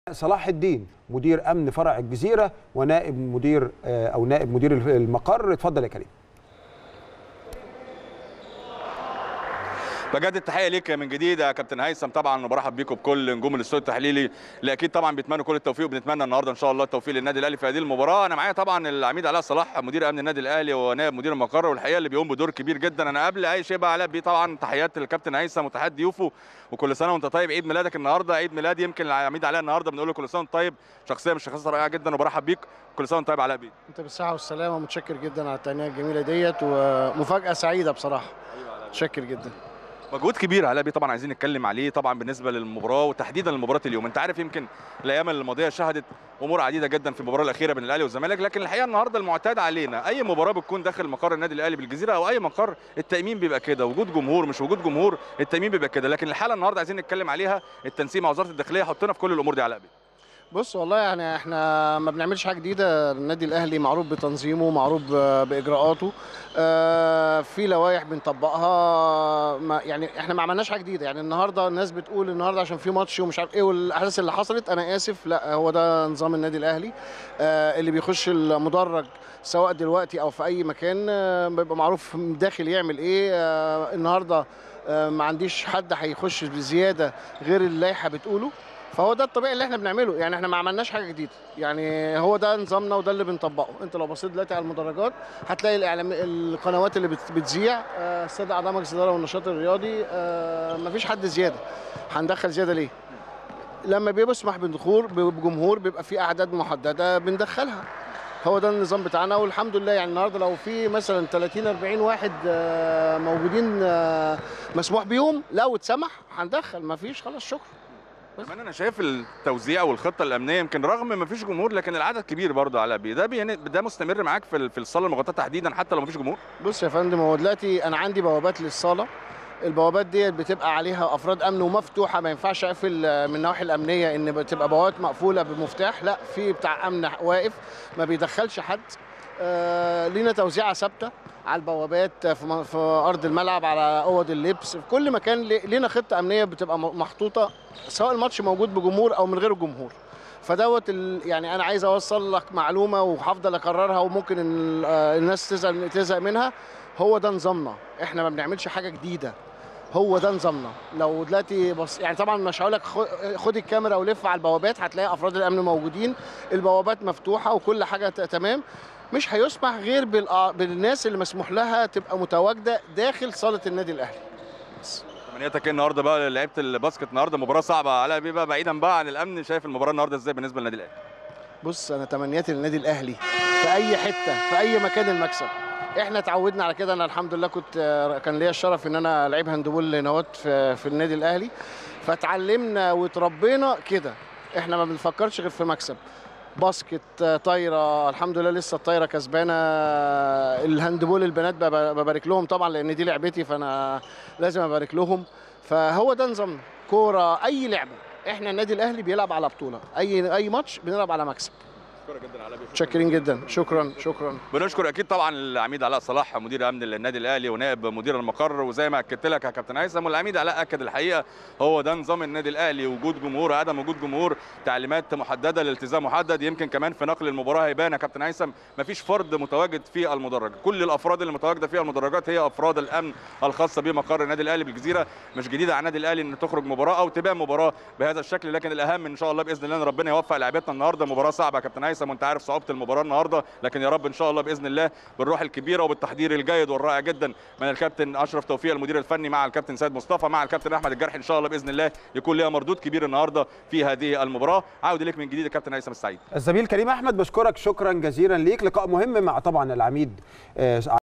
صلاح الدين مدير امن فرع الجزيره ونائب مدير آه، او نائب مدير المقر اتفضل يا كريم بجد التحيه ليك من جديد يا كابتن هيثم طبعا وبرحب بيكم بكل نجوم الاستوديو التحليلي اللي اكيد طبعا بيتمنوا كل التوفيق وبنتمنى النهارده ان شاء الله التوفيق للنادي الاهلي في هذه المباراه انا معايا طبعا العميد علاء صلاح مدير امن النادي الاهلي ونائب مدير المقر والحقيقه اللي بيقوم بدور كبير جدا انا قبل اي شيء بقى علاء بيه طبعا تحيات للكابتن هيثم وتحيات ضيوفه وكل سنه وانت طيب عيد ميلادك النهارده عيد ميلاد يمكن العميد علاء النهارده بنقول له كل سنه وانت طيب شخصيه من الشخصيات الرائعه جدا وبرحب بيك كل سنه وانت طيب علاء بيه انت بالصحه والسلامه متشكر جدا على التهنئه الجميله ديت ومفاجاه سعيده بصراحه متشكر جدا مجهود كبير علاء بيه طبعا عايزين نتكلم عليه طبعا بالنسبه للمباراه وتحديدا لمباراه اليوم انت عارف يمكن الايام الماضيه شهدت امور عديده جدا في المباراه الاخيره بين الاهلي والزمالك لكن الحقيقه النهارده المعتاد علينا اي مباراه بتكون داخل مقر النادي الاهلي بالجزيره او اي مقر التامين بيبقى كده وجود جمهور مش وجود جمهور التامين بيبقى كده لكن الحاله النهارده عايزين نتكلم عليها التنسيق مع وزاره الداخليه حطنا في كل الامور دي علاء بيه بص والله يعني احنا ما بنعملش حاجه جديده النادي الاهلي معروف بتنظيمه معروف باجراءاته اه في لوائح بنطبقها ما يعني احنا ما عملناش حاجه جديده يعني النهارده الناس بتقول النهارده عشان في ماتش ومش عارف ايه والاحداث اللي حصلت انا اسف لا هو ده نظام النادي الاهلي اه اللي بيخش المدرج سواء دلوقتي او في اي مكان اه بيبقى معروف داخل يعمل ايه اه النهارده اه ما عنديش حد هيخش بزياده غير اللائحه بتقوله فهو ده الطبيعي اللي احنا بنعمله يعني احنا ما عملناش حاجه جديده يعني هو ده نظامنا وده اللي بنطبقه انت لو بصيت دلوقتي على المدرجات هتلاقي الاعلام القنوات اللي بتذيع الساده اعضاء مجلس الاداره والنشاط الرياضي ما فيش حد زياده هندخل زياده ليه لما بيسمح بالدخول بجمهور بيبقى في اعداد محدده بندخلها هو ده النظام بتاعنا والحمد لله يعني النهارده لو في مثلا 30 40 واحد موجودين مسموح بيهم لو اتسمح هندخل ما فيش خلاص شكرا كمان انا شايف التوزيع والخطه الامنيه يمكن رغم ما فيش جمهور لكن العدد كبير برضه على بيه ده بي ده مستمر معاك في في الصاله المغطاه تحديدا حتى لو ما فيش جمهور بص يا فندم هو دلوقتي انا عندي بوابات للصاله البوابات ديت بتبقى عليها افراد امن ومفتوحه ما ينفعش اقفل من النواحي الامنيه ان بتبقى بوابات مقفوله بمفتاح لا في بتاع امن واقف ما بيدخلش حد آه لينا توزيعه ثابته على البوابات في, في ارض الملعب على اوض اللبس في كل مكان لينا خطه امنيه بتبقى محطوطه سواء الماتش موجود بجمهور او من غير جمهور فدوت يعني انا عايز اوصل لك معلومه وهفضل اكررها وممكن الناس تزهق تزهق منها هو ده نظامنا احنا ما بنعملش حاجه جديده هو ده نظامنا لو دلوقتي بص يعني طبعا مش هقول لك خد الكاميرا ولف على البوابات هتلاقي افراد الامن موجودين البوابات مفتوحه وكل حاجه تمام مش هيسمح غير بالناس اللي مسموح لها تبقى متواجده داخل صاله النادي الاهلي بس تمنياتك ايه النهارده بقى لعيبه الباسكت النهارده مباراه صعبه علاء بيه بقى بعيدا بقى عن الامن شايف المباراه النهارده ازاي بالنسبه للنادي الاهلي بص انا تمنياتي للنادي الاهلي في اي حته في اي مكان المكسب احنا اتعودنا على كده انا الحمد لله كنت كان ليا الشرف ان انا لعيب هاندبول لنوات في, في النادي الاهلي فتعلمنا وتربينا كده احنا ما بنفكرش غير في مكسب باسكت طايره الحمد لله لسه الطايره كسبانه الهاندبول البنات ببارك لهم طبعا لان دي لعبتي فانا لازم ابارك لهم فهو ده نظامنا كوره اي لعبه احنا النادي الاهلي بيلعب على بطوله اي اي ماتش بنلعب على مكسب جدا على متشكرين جدا شكرا شكرا بنشكر اكيد طبعا العميد علاء صلاح مدير امن النادي الاهلي ونائب مدير المقر وزي ما اكدت لك يا كابتن هيثم والعميد علاء اكد الحقيقه هو ده نظام النادي الاهلي وجود جمهور عدم وجود جمهور تعليمات محدده الالتزام محدد يمكن كمان في نقل المباراه هيبان يا كابتن هيثم مفيش فرد متواجد في المدرج كل الافراد اللي متواجده في المدرجات هي افراد الامن الخاصه بمقر النادي الاهلي بالجزيره مش جديده على النادي الاهلي ان تخرج مباراه او تبان مباراه بهذا الشكل لكن الاهم ان شاء الله باذن الله ان ربنا يوفق لعيبتنا النهارده مباراه صعبه يا كابتن هيثم وانت عارف صعوبه المباراه النهارده لكن يا رب ان شاء الله باذن الله بالروح الكبيره وبالتحضير الجيد والرائع جدا من الكابتن اشرف توفيق المدير الفني مع الكابتن سيد مصطفى مع الكابتن احمد الجرحي ان شاء الله باذن الله يكون لها مردود كبير النهارده في هذه المباراه عاود اليك من جديد الكابتن هيثم السعيد الزميل كريم احمد بشكرك شكرا جزيلا ليك لقاء مهم مع طبعا العميد